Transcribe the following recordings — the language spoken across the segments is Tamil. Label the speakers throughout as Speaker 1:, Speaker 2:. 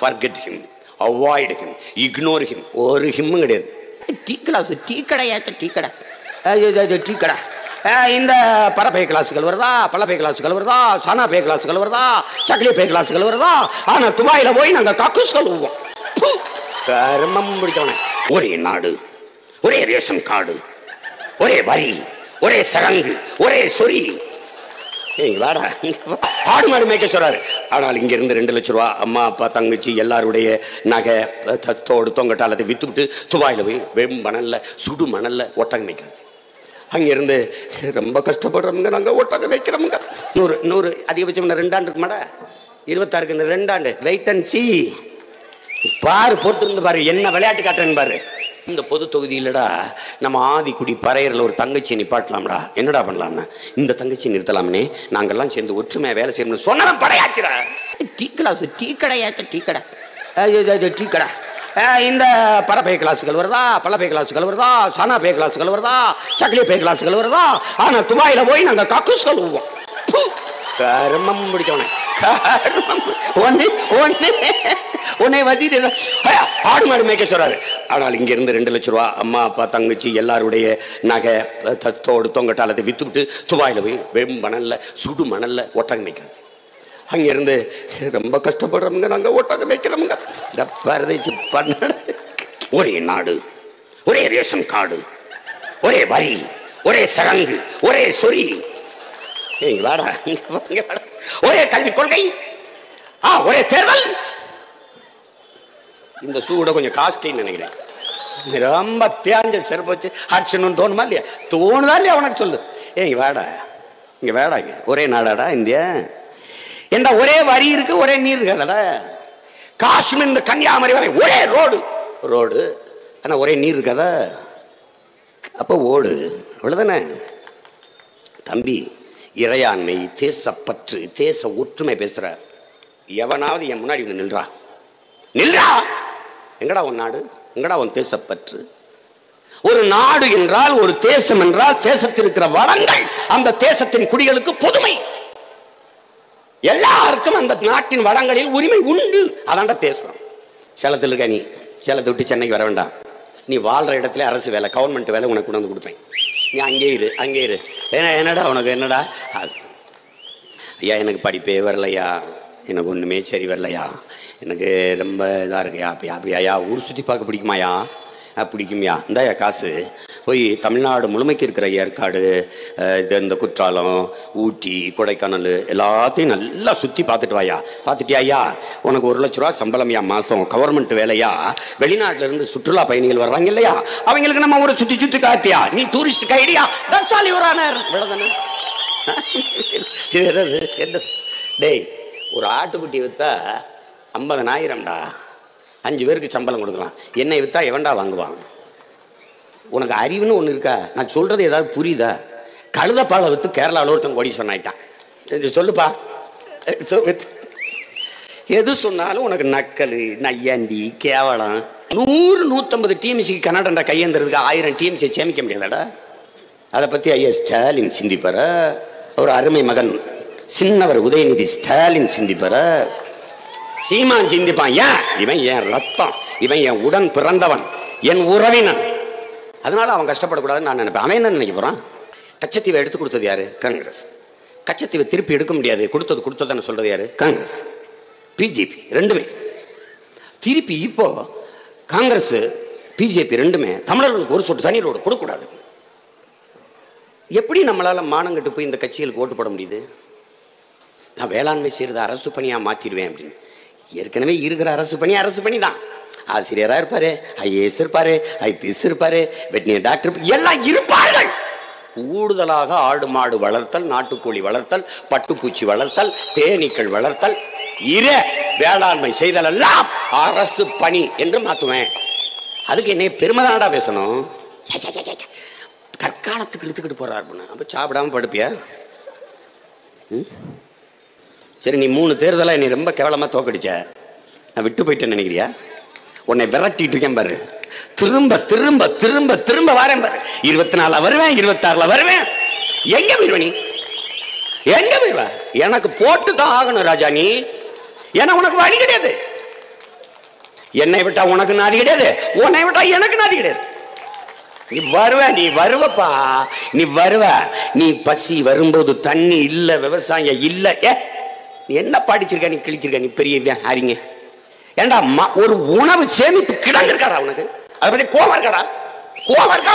Speaker 1: Forget him avoid him ignore him ஒரு ஹிம்மும் கிடையாது டீ கிளாஸ் டீ கடை ஏத்த டீ கடை ஐயோ, ஐயோ, ஐயோ, டீ கடை அஹ், இந்த பரப்பை கிளாஸுகள் வருதா பழப்பை கிளாஸுகள் வருதா சனா பே கிளாஸுகள் வருதா சக்லி பே கிளாஸுகள் வருதா ஆனா துபாயில போய் நாங்க கக்கூஸ் கழுவுவோம் ப்பு, கருமம் பிடிச்சவன ஒரே நாடு ஒரே ரேஷன் கார்டு ஒரே வரி ஒரே சரங்கு ஒரே சொறி ஏய் வாடா இங்க வா. ஆடு மாடு மேய்க்க சொல்றாரு ஆனால் இங்க இருந்து ரெண்டு லட்ச ரூபா அம்மா அப்பா தங்கச்சி எல்லாருடைய நகை தத்தோடு தொங்கட்டால் அதை வித்துவிட்டு துபாயில போய் வெம் மணல்ல சுடு மணல்ல ஒட்டகம் மேய்க்கிறது அங்கிருந்து ரொம்ப கஷ்டப்படுறவங்க நாங்க ஒட்டகம் வைக்கிறோமுங்க நூறு நூறு அதிகபட்சம் இன்னும் ரெண்டாண்டு இருக்குமாடா இருபத்தாறுக்கு இந்த ரெண்டாண்டு வெயிட் அண்ட் சி பாரு பொறுத்திருந்து பாரு என்ன விளையாட்டு காட்டுறேன்னு பாரு இந்த பொது தொகுதியிலடா நம்ம ஆதிக்குடி பறையரில் ஒரு தங்கச்சி நிப்பாட்டலாம்டா என்னடா பண்ணலாம்னா இந்த தங்கச்சி நிறுத்தலாம்னே நாங்கெல்லாம் சேர்ந்து ஒற்றுமையா வேலை செய்யணும்னு சொன்னவன் படையாச்சுடா டீ கிளாஸ் டீ கடை ஏத்த டீ கடை ஐயோ, ஐயோ, ஐயோ, டீ கடை அஹ், இந்த பரப்பை கிளாஸுகள் வருதா பழப்பை கிளாஸுகள் வருதா சனா பே கிளாஸுகள் வருதா சக்லி பே கிளாஸுகள் வருதா ஆனா துபாயில போய் நாங்க கக்கூஸ் கழுவுவோம் ப்பு, கருமம் பிடிச்சவனே கருமம் ஒண்ணு ஒண்ணு உன்னை வதிட்டு ஐயா, ஆடு மாடு மேய்க்க சொல்றாரு ஆனால் இங்க இருந்து ரெண்டு லட்ச ரூபா அம்மா அப்பா தங்கச்சி எல்லாருடைய நகை தத்தோடு தொங்கட்டால் அதை வித்துவிட்டு துபாயில போய் வெம் மணல்ல சுடு மணல்ல ஒட்டகம் மேய்க்கிறது அங்கிருந்து ரொம்ப கஷ்டப்படுறவங்க நாங்க ஒட்டகம் மேய்க்கிறோமுங்க இந்த பரதேசி பண்ண ஒரே நாடு ஒரே ரேஷன் கார்டு ஒரே வரி ஒரே சரங்கு ஒரே சொறி ஏய், இங்க வாடா இங்க வா, இங்க வாடா. ஒரே கல்விக் கொள்கை ஆ ஒரே தேர்தல் இந்த சூட கொஞ்சம் காஸ்ட்லின்னு நினைக்கிறேன் இது ரொம்ப தேஞ்ச செருப்பு வச்சு ஆக்ஷன் தோணுமா இல்லையா தோணுதா இல்லையா உனக்கு சொல்லு ஏய் இங்க வாடா இங்க வேடா இங்க ஒரே நாடாடா இந்தியா என்ற ஒரே வரி இருக்கு ஒரே நீர் இருக்காதடா காஷ்மீர் இந்த கன்னியாகுமரி வரை ஒரே ரோடு ரோடு ஆனா ஒரே நீர் இருக்காதா அப்போ ஓடு அவ்வளவுதானே தம்பி இறையாண்மை தேசப்பற்று தேச ஒற்றுமை பேசுற எவனாவது என் முன்னாடி வந்து நின்றா நின்றா எங்கடா உன் நாடு எங்கடா உன் தேசப்பற்று ஒரு நாடு என்றால் ஒரு தேசம் என்றால் தேசத்தில் இருக்கிற வளங்கள் அந்த தேசத்தின் குடிகளுக்கு பொதுமை எல்லாருக்கும் அந்த நாட்டின் வளங்களில் உரிமை உண்டு அதான்டா தேசம் சேலத்தில் இருக்க நீ சேலத்தை விட்டு சென்னைக்கு வர வேண்டாம் நீ வாழ்ற இடத்துல அரசு வேலை கவர்மெண்ட் வேலை உனக்கு கொண்டு வந்து கொடுப்பேன் நீ அங்கே இரு அங்கே இரு ஏன்னா என்னடா உனக்கு என்னடா அது ஐயா எனக்கு படிப்பே வரலையா எனக்கு ஒன்றுமே சரி வரலையா எனக்கு ரொம்ப இதாக இருக்குயா அப்படி அப்படியா ஐயா ஊர் சுற்றி பார்க்க பிடிக்குமாயா ஆ பிடிக்கும்யா இந்தாயா காசு போய் தமிழ்நாடு முழுமைக்கு இருக்கிற ஏற்காடு அஹ், இது இந்த குற்றாலம் ஊட்டி கொடைக்கானல் எல்லாத்தையும் நல்லா சுற்றி பார்த்துட்டு வாயா பார்த்துட்டியா ஐயா உனக்கு ஒரு லட்ச ரூபா சம்பளம்யா மாதம் கவர்மெண்ட் வேலையா வெளிநாட்டுல இருந்து சுற்றுலா பயணிகள் வர்றாங்க இல்லையா அவங்களுக்கு நம்ம ஒரு சுற்றி சுற்றி காட்டியா நீ டூரிஸ்ட் கைடியா தட்ஸ் ஆல் யுவர் ஆனர் இவ்வளோதானே இது என்னது என்ன டேய் ஒரு ஆட்டுக்குட்டி விற்றா ஐம்பதனாயிரம்டா அஞ்சு பேருக்கு சம்பளம் கொடுக்கலாம் என்னை விற்றா எவன்டா வாங்குவான் உனக்கு அறிவுன்னு ஒன்று இருக்கா நான் சொல்கிறது ஏதாவது புரியுதா கழுதப்பாலை விற்று கேரளாவில் ஒருத்தன் கோடீஸ்வரன் ஆயிட்டான் இது சொல்லுப்பா சொல்லு. எது சொன்னாலும் உனக்கு நக்கல் நையாண்டி கேவலம் நூறு நூற்றம்பது டிஎம்சிக்கு கன்னடண்டா கையேந்துறதுக்கு ஆயிரம் டிஎம்சி சேமிக்க முடியாதாடா அதை பற்றி ஐயா ஸ்டாலின் சிந்திப்பார ஒரு அருமை மகன் சின்னவர் உதயநிதி ஸ்டாலின் சிந்திப்பார சீமான் சிந்திப்பான் ஏன் இவன் என் ரத்தம் இவன் என் உடன் பிறந்தவன் என் உறவினன் அதனால அவன் கஷ்டப்படக்கூடாதுன்னு நான் நினைப்பேன் அவன் என்ன நினைக்க போறான் கச்சத்தீவை எடுத்து கொடுத்தது யாரு காங்கிரஸ் கச்சத்தீவை திருப்பி எடுக்க முடியாது கொடுத்தது கொடுத்ததுன்னு சொல்றது யாரு காங்கிரஸ் பிஜேபி ரெண்டுமே திருப்பி இப்போ காங்கிரஸ் பிஜேபி ரெண்டுமே தமிழர்களுக்கு ஒரு சொட்டு தண்ணீர் ரோடு கொடுக்கக்கூடாது எப்படி நம்மளால மானங்கட்டு போய் இந்த கட்சிகளுக்கு ஓட்டு போட முடியுது நான் வேளாண்மை செய்யறது அரசு பணியா மாத்திடுவேன் அப்படின்னு ஏற்கனவே இருக்கிற அரசு பணி அரசு பணி தான் ஆசிரியரா இருப்பாரு ஐஏஎஸ் இருப்பாரு ஐபிஎஸ் இருப்பாரு வெட்டினியர் டாக்டர் இருப்பாரு, எல்லாம் இருப்பார்கள் கூடுதலாக ஆடு மாடு வளர்த்தல் நாட்டுக்கோழி வளர்த்தல் பட்டுப்பூச்சி வளர்த்தல் தேனீக்கள் வளர்த்தல் இர வேளாண்மை செய்தல் எல்லாம் அரசு பணி என்று மாத்துவேன் அதுக்கு என்னை பெருமைதானடா பேசணும் ச்சே, ச்சே, ச்சே, ச்சே. கற்காலத்துக்கு இழுத்துக்கிட்டு போறாரு பொண்ணு. அப்ப சாப்பிடாம படுப்பியா ம்? சரி நீ மூணு தேர்தலை நீ ரொம்ப கேவலமா தோக்கடிச்ச நான் விட்டு போயிட்டேன்னு நினைக்கிறியா உன்னை விரட்டிட்டு இருக்கேன் பாரு திரும்ப திரும்ப திரும்ப திரும்ப வரேன் பாரு இருபத்தி நாலுல வருவேன் இருபத்தாறுல வருவேன் எங்க போயிருவ நீ எங்க போயிருவ எனக்கு போட்டு தான் ஆகணும் ராஜா நீ ஏன்னா உனக்கு வழி கிடையாது என்னை விட்டா உனக்கு நாதி கிடையாது உன்னை விட்டா எனக்கு நாதி கிடையாது நீ வருவ நீ வருவப்பா நீ வருவ நீ பசி வரும்போது தண்ணி இல்ல விவசாயம் இல்ல ஏ நீ என்ன படிச்சிருக்க நீ கிழிச்சிருக்க நீ பெரிய அறிங்க ஏண்டா ம- ஒரு உணவு சேமிப்பு கிடங்கு இருக்காடா உனக்கு அதை பத்தி கோவம் இருக்காடா கோவம் இருக்கா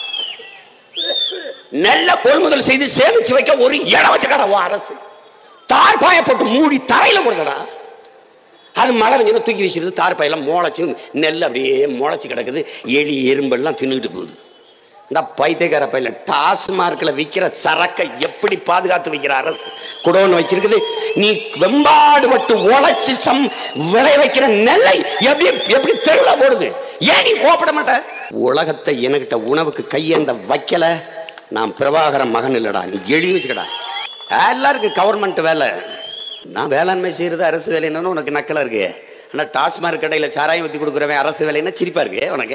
Speaker 1: நெல்ல கொள்முதல் செய்து சேமிச்சு வைக்க ஒரு இடம் வச்சுக்கடா உன் அரசு தார்பாய போட்டு மூடி தரையில கொடுக்கடா அது மழை பெஞ்சு தூக்கி வீசிடுது தார்பாயெல்லாம் முளைச்சு நெல் அப்படியே முளைச்சு கிடக்குது எலி எறும்பெல்லாம் தின்னுட்டு போகுது இந்த பைத்தியக்கார பையில டாஸ்மார்க்கில் விற்கிற சரக்கை எப்படி பாதுகாத்து வைக்கிற அரசு குடோன்னு வச்சிருக்குது நீ வெம்பாடு பட்டு உழைச்சு சம் விளை வைக்கிற நெல்லை எப்படி எப்படி தெருவில் போடுது ஏன் நீ கோப்பட மாட்ட உலகத்தை என்கிட்ட உணவுக்கு கையேந்த வைக்கல நான் பிரபாகரன் மகன் இல்லடா நீ எழுதி வச்சுக்கடா எல்லாருக்கும் கவர்மெண்ட் வேலை நான் வேளாண்மை செய்யறது அரசு வேலைன்னு உனக்கு நக்கலா இருக்கு ஆனால் டாஸ்மாக் கடையில் சாராயம் ஊற்றி கொடுக்குறவன் அரசு வேலைன்னா சிரிப்பா இருக்கு உனக்கு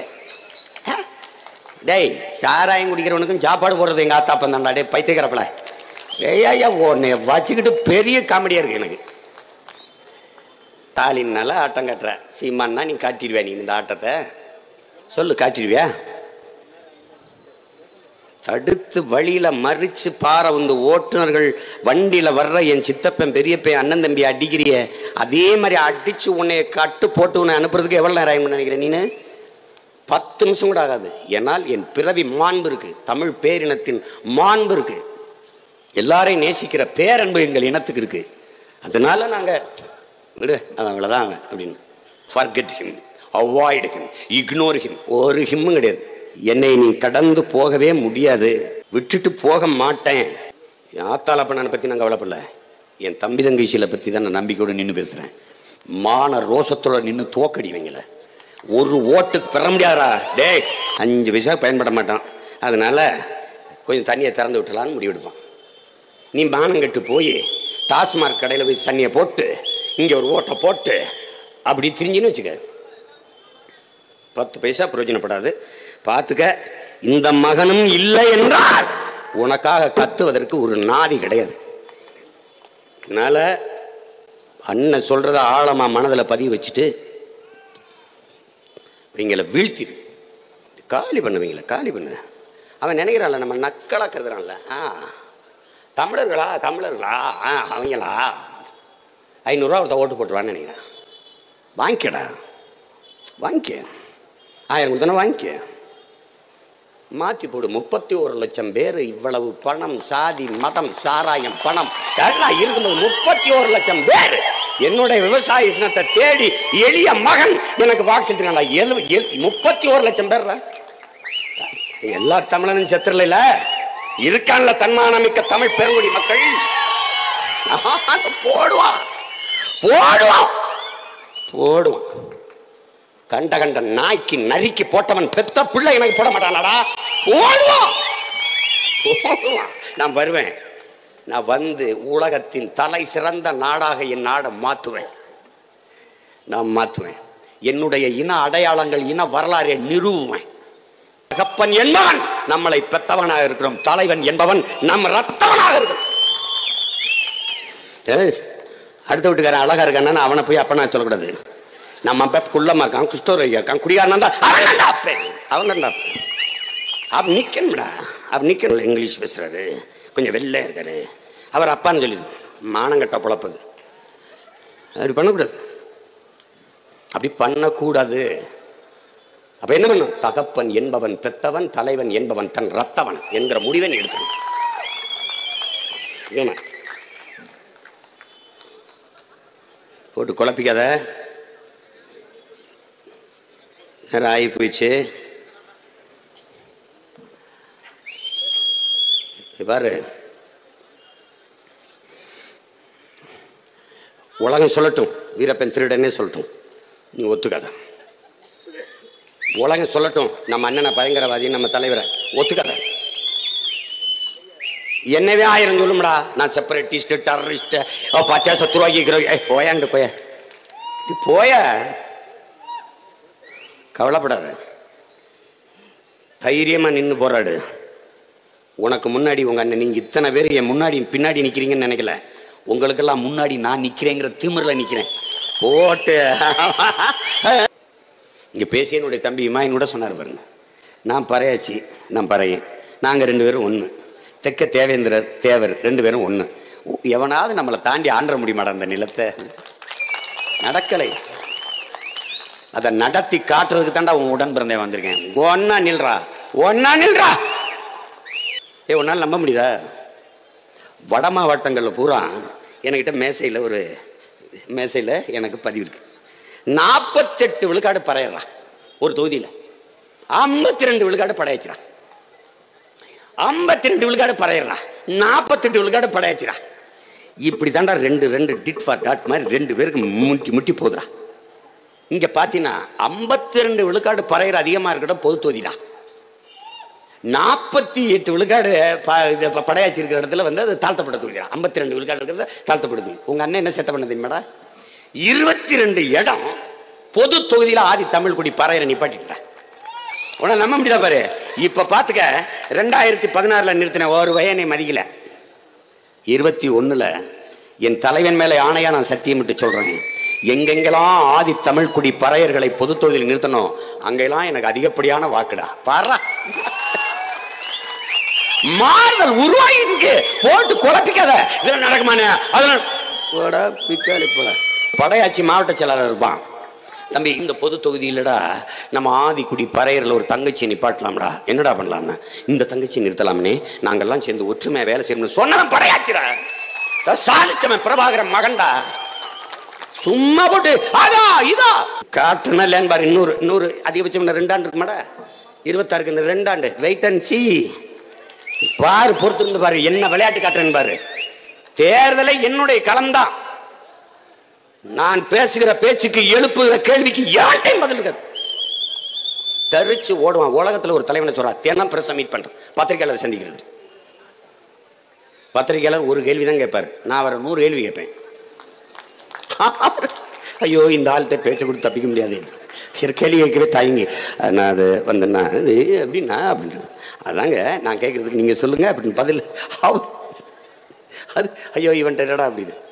Speaker 1: டேய் சாராயம் குடிக்கிறவனுக்கும் சாப்பாடு போடுறது எங்க ஆத்தாப்பன் தான்டா டேய் பைத்தியக்காரப்பல ஏய் ஐயா உன்னை வச்சுக்கிட்டு பெரிய காமெடியா இருக்கு எனக்கு ஸ்டாலின்னால ஆட்டம் கட்டுற சீமான்னா நீ காட்டிடுவியா நீ இந்த ஆட்டத்தை சொல்லு காட்டிடுவியா தடுத்து வழியில மறிச்சு பாறை வந்து ஓட்டுநர்கள் வண்டியில வர்ற என் சித்தப்பன் பெரியப்பன் அண்ணன் தம்பி அடிக்கிறிய அதே மாதிரி அடிச்சு உன்னை கட்டு போட்டு உன்னை அனுப்புறதுக்கு எவ்வளவு நேரம் ஆகும் நினைக்கிறேன் நீனு பத்து நிமிஷம் கூட ஆகாது ஏன்னால் என் பிறவி மாண்பு இருக்கு தமிழ் பேரினத்தின் மாண்பு இருக்கு எல்லாரையும் நேசிக்கிற பேரன்பு எங்கள் இனத்துக்கு இருக்கு அதனால நாங்க விடு அவன் அவ்வளவுதான் அவன் அப்படின்னு forget him avoid him ignore him ஒரு ஹிம்மும் கிடையாது என்னை நீ கடந்து போகவே முடியாது விட்டுட்டு போக மாட்டேன் என் ஆத்தாளப்பண்ணனை பத்தி நான் கவலைப்படல என் தம்பி தங்கச்சியில பத்தி தான் நான் நம்பிக்கையோடு நின்று பேசுறேன் மான ரோசத்தோட நின்று தோக்கடிவீங்கள ஒரு ஓட்டுக்கு பெற முடியாதா டேய் அஞ்சு பைசா பயன்பட மாட்டான் அதனால கொஞ்சம் தண்ணியை திறந்து விட்டலான்னு முடிவெடுப்பான் நீ மானம் கெட்டு போய் டாஸ்மார்க் கடையில் போய் தண்ணியை போட்டு இங்கே ஒரு ஓட்டை போட்டு அப்படி திரிஞ்சுன்னு வச்சுக்க பத்து பைசா பிரயோஜனப்படாது பார்த்துக்க இந்த மகனும் இல்லை என்றால் உனக்காக கத்துவதற்கு ஒரு நாதி கிடையாது அதனால அண்ணன் சொல்றத ஆழமா மனதில் பதிவு வச்சுட்டு இவங்களை வீழ்த்திடு காலி பண்ணுவீங்கள காலி பண்ணு அவன் நினைக்கிறான்ல நம்ம நக்கலா கருதுறான்ல ஆ தமிழர்களா தமிழர்களா ஆ அவங்களா ஐநூறுரூவா ஒருத்த ஓட்டு போட்டுருவான்னு நினைக்கிறேன் வாங்கிக்கடா வாங்கிக்க ஆயிரம் கொடுத்தனா வாங்கிக்க மாற்றி போடு முப்பத்தி ஒரு லட்சம் பேர் இவ்வளவு பணம் சாதி மதம் சாராயம் பணம் எல்லாம் இருக்கும்போது முப்பத்தி ஒரு லட்சம் பேர் என்னுடைய விவசாய சின்னத்தை தேடி எளிய மகன் எனக்கு வாக்கு எழு முப்பத்தி ஒரு லட்சம் பேர் எல்லா தமிழனும் செத்துறல இருக்கான்ல தன்மானமிக்க தமிழ் பெருங்குடி மக்கள் போடுவான் போடுவான் போடுவான் கண்ட கண்ட நாய்க்கு நரிக்கு போட்டவன் பெத்த பிள்ளை எனக்கு போட மாட்டானாடா ஓடுவான் ஓடுவான் நான் வருவேன் நான் வந்து உலகத்தின் தலை சிறந்த நாடாக என் நாடை மாத்துவேன் நான் மாத்துவேன் என்னுடைய இன அடையாளங்கள் இன வரலாறை நிறுவுவேன் தகப்பன் என்பவன் நம்மளை பெத்தவனாக இருக்கிறோம் தலைவன் என்பவன் நம் ரத்தவனாக இருக்கிறோம் ஏய், அடுத்த வீட்டுக்காரன் அழகா இருக்கானா அவனை போய் அப்ப நான் சொல்லக்கூடாது நம்ம அப்ப குள்ளமா இருக்கான் குஷ்டோரையா இருக்கான் குடிகாரனா இருந்தா அவன் தான்டா அப்பேன் அவன் தான்டா அப்பேன் அப்ப நிக்கணும்டா அப்ப நிக்கணும் இங்கிலீஷ் பேசுறாரு கொஞ்சம் வெள்ளை இருக்காரு அவர் அப்பான்னு சொல்லி மானங்கட்ட புழப்பது அப்படி பண்ணக்கூடாது அப்படி பண்ணக்கூடாது அப்ப என்ன பண்ணும் தகப்பன் என்பவன் பெத்தவன் தலைவன் என்பவன் தன் ரத்தவன் என்கிற முடிவை நீ எடுக்கணும் ஏன்னா போட்டு குழப்பிக்காத நேரம் ஆகி போயிடுச்சு இங்க பாரு உலகம் சொல்லட்டும் வீரப்பன் திருடனே சொல்லட்டும் நீ ஒத்துக்காத உலகம் சொல்லட்டும் நம்ம அண்ணனை பயங்கரவாதி நம்ம தலைவரை ஒத்துக்காத என்னவே ஆயிரம் சொல்லும்டா நான் செப்பரேட்டிஸ்ட் டெரரிஸ்ட் பச்சா சத்துருவாக்கி ஏய் போயாண்டு போய இது போய கவலைப்படாத தைரியமா நின்று போராடு உனக்கு முன்னாடி உங்க அண்ணன் நீங்க இத்தனை பேர் என் முன்னாடி பின்னாடி நிக்கிறீங்கன்னு நினைக்கல உங்களுக்கெல்லாம் முன்னாடி நான் நிக்கிறேங்கிற திமிரில் நிக்கிறேன் போட்டு இங்கே பேசி என்னுடைய தம்பி இமாயின் கூட சொன்னார் பாருங்க நான் பறையாச்சி நான் பறையன் நாங்கள் ரெண்டு பேரும் ஒன்று தெக்க தேவேந்திரர் தேவர் ரெண்டு பேரும் ஒன்று எவனாவது நம்மளை தாண்டி ஆண்ட முடியுமாடா அந்த நிலத்தை நடக்கலை அதை நடத்தி காட்டுறதுக்கு தாண்டா உன் உடன் பிறந்தே வந்திருக்கேன் ஒன்னா நில்றா ஒன்னா நில்றா ஏ உன்னால் நம்ப முடியுதா வட மாவட்டங்களில் பூரா என்கிட்ட மேசையில் ஒரு மேசையில் எனக்கு பதிவு இருக்கு நாற்பத்தெட்டு விழுக்காடு பறையிறான் ஒரு தொகுதியில் ஐம்பத்தி ரெண்டு விழுக்காடு படையாச்சுறான் ஐம்பத்தி ரெண்டு விழுக்காடு பறையிறான் நாற்பத்தெட்டு விழுக்காடு படையாச்சுறான் இப்படி தாண்டா ரெண்டு ரெண்டு டிட் ஃபார் டாட் மாதிரி ரெண்டு பேருக்கு முட்டி முட்டி போகுதுடா இங்க பார்த்தீங்கன்னா ஐம்பத்தி ரெண்டு விழுக்காடு பறையிற அதிகமாக இருக்கட்டும் பொது தொகுதிடா நாற்பத்தி எட்டு விழுக்காடு ப- இது ப- படையாச்சி இருக்கிற இடத்துல வந்து அது தாழ்த்தப்பட்ட தொகுதிடா ஐம்பத்தி ரெண்டு விழுக்காடு இருக்கிறது தாழ்த்தப்பட்ட தொகுதி உங்க அண்ணன் என்ன செட்ட பண்ண தெரியுமாடா இருபத்தி ரெண்டு இடம் பொது தொகுதியில ஆதி தமிழ் குடி பறையிற நிப்பாட்டிட்டேன் உன நம்ப முடியல பாரு இப்ப பாத்துக்க ரெண்டாயிரத்தி பதினாறுல நிறுத்தின ஒரு வயனை மதிக்கல இருபத்தி ஒண்ணுல என் தலைவன் மேல ஆணையா நான் சத்தியமிட்டு சொல்றேன் எங்கெங்கெல்லாம் ஆதி தமிழ் குடி பறையர்களை பொது தொகுதியில் நிறுத்தணும் அங்கெல்லாம் எனக்கு அதிகப்படியான வாக்குடா பாரா மாறுதல் உருவாகிட்டு இருக்கு போட்டு குழப்பிக்காத இதெல்லாம் நடக்குமானே அதெல்லாம் போடா, பிக்காளி போல படையாச்சி மாவட்ட செயலாளர் இருப்பான் தம்பி இந்த பொது தொகுதியிலடா நம்ம ஆதிக்குடி பறையரில் ஒரு தங்கச்சி நிப்பாட்டலாம்டா என்னடா பண்ணலாம்னு இந்த தங்கச்சி நிறுத்தலாம்னே நாங்கெல்லாம் சேர்ந்து ஒற்றுமையா வேலை செய்யணும் சொன்னவன் படையாச்சிடா அதான் சாதிச்சவன் பிரபாகரன் மகன்டா சும்மா போட்டு அதா இதா காட்டுனா இல்லைன்னு பாரு இன்னொரு இன்னொரு அதிகபட்சம் இன்னும் ரெண்டாண்டு இருக்குமாடா இருபத்தாறுக்கு இந்த ரெண்டாண்டு வெயிட் அண்ட் சி பாரு பொறுத்து இருந்து பாரு என்ன விளையாட்டு காட்டுறேன்னு பாரு தேர்தலை என்னுடைய களம்தான் நான் பேசுகிற பேச்சுக்கு எழுப்புகிற கேள்விக்கு யார்ட்டையும் பதில் இருக்காது தரிச்சு ஓடுவான் உலகத்துல ஒரு தலைவனை சொல்றா தினம் பிரஸ் மீட் பண்றேன் பத்திரிகையாளர் சந்திக்கிறது பத்திரிகையாளர் ஒரு கேள்வி தான் கேட்பாரு நான் அவரை நூறு கேள்வி கேட்பேன் ஐயோ இந்த ஆள்கிட்ட பேச்ச கொடுத்து தப்பிக்க முடியாது ஒரு கேள்வி கேட்கவே தயங்கி அஹ் நான் அது வந்தேன்னா இது எப்படின்னா அப்படின்னு அதாங்க நான் கேட்கறதுக்கு நீங்கள் சொல்லுங்க அப்படின்னு பதில் அவ அது ஐயோ இவன்ட்ட என்னடா அப்படின்னு